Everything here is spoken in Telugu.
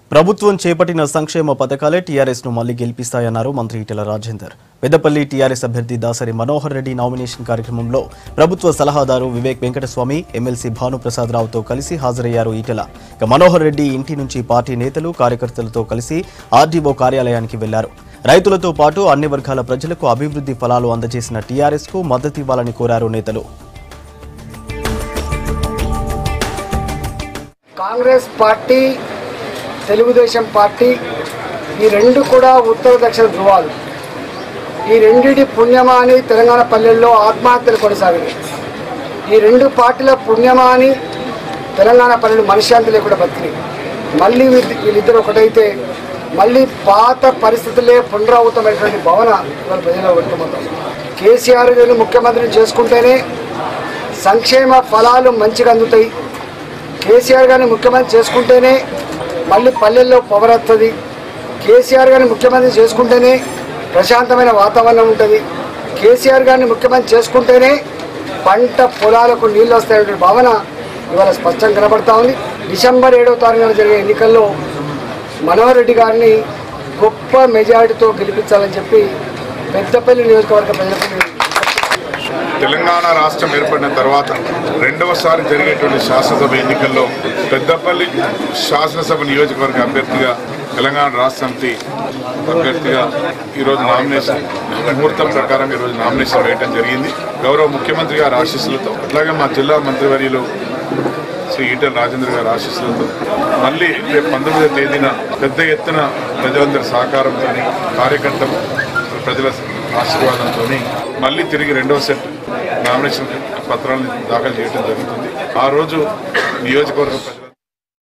ప్రభుత్వం చేపట్టిన సంక్షేమ పథకాలే టీఆర్ఎస్ ను మళ్లీ గెలిపిస్తాయన్నారు మంత్రి ఈటెల రాజేందర్ పెద్దపల్లి టీఆర్ఎస్ అభ్యర్థి దాసరి మనోహర్ రెడ్డి నామినేషన్ కార్యక్రమంలో ప్రభుత్వ సలహాదారు వివేక్ వెంకటస్వామి ఎమ్మెల్సీ భానుప్రసాద్ రావుతో కలిసి హాజరయ్యారు ఈటెల ఇక మనోహర్ రెడ్డి ఇంటి నుంచి పార్టీ నేతలు కార్యకర్తలతో కలిసి ఆర్డీఓ కార్యాలయానికి వెళ్లారు రైతులతో పాటు అన్ని వర్గాల ప్రజలకు అభివృద్ధి ఫలాలు అందజేసిన టీఆర్ఎస్ కు మద్దతివ్వాలని కోరారు నేతలు కాంగ్రెస్ పార్టీ తెలుగుదేశం పార్టీ ఈ రెండు కూడా ఉత్తర దక్షిణ ధృవాలు ఈ రెండిటి పుణ్యమా అని తెలంగాణ పల్లెల్లో ఆత్మహత్యలు కొనసాగినాయి ఈ రెండు పార్టీల పుణ్యమా అని తెలంగాణ పల్లెలు మనశ్శాంతి లేకుండా బతికినాయి మళ్ళీ వీళ్ళ- వీళ్ళిద్దరు ఒకటైతే మళ్ళీ పాత పరిస్థితులే పునరావృతమైనటువంటి భావన ఇవాళ ప్రజల్లో వ్యక్తమవుతాం కేసీఆర్ గారిని ముఖ్యమంత్రిని చేసుకుంటేనే సంక్షేమ ఫలాలు మంచిగా అందుతాయి కేసీఆర్ గారిని ముఖ్యమంత్రి చేసుకుంటేనే మళ్ళీ పల్లెల్లో పవర్ వస్తుంది కేసీఆర్ గారిని ముఖ్యమంత్రి చేసుకుంటేనే ప్రశాంతమైన వాతావరణం ఉంటుంది కేసీఆర్ గారిని ముఖ్యమంత్రి చేసుకుంటేనే పంట పొలాలకు నీళ్ళు వస్తాయనే భావన ఇవాళ స్పష్టంగా కనబడతా ఉంది డిసెంబర్ ఏడవ తారీఖున జరిగే ఎన్నికల్లో మనోహర్ రెడ్డి గారిని గొప్ప మెజారిటీతో గెలిపించాలని చెప్పి పెద్దపల్లి నియోజకవర్గ ప్రజలకు నేను తెలంగాణ రాష్ట్రం ఏర్పడిన తర్వాత రెండవసారి జరిగేటువంటి శాసనసభ ఎన్నికల్లో పెద్దపల్లి శాసనసభ నియోజకవర్గ అభ్యర్థిగా తెలంగాణ రాష్ట్ర సమితి అభ్యర్థిగా ఈరోజు నామినేషన్ ముహూర్తం ప్రకారం ఈరోజు నామినేషన్ వేయడం జరిగింది గౌరవ ముఖ్యమంత్రి గారి ఆశీస్సులతో అట్లాగే మా జిల్లా మంత్రివర్యులు శ్రీ ఈటెల రాజేంద్ర గారి ఆశీస్సులతో మళ్ళీ రేపు పంతొమ్మిదవ తేదీన పెద్ద ఎత్తున ప్రజలందరి సహకారంతో కార్యకర్తలు ప్రజల ఆశీర్వాదంతో మళ్ళీ తిరిగి రెండవ సెట్ నామినేషన్ పత్రాలను దాఖలు చేయడం జరుగుతుంది ఆ రోజు నియోజకవర్గ ప్రజల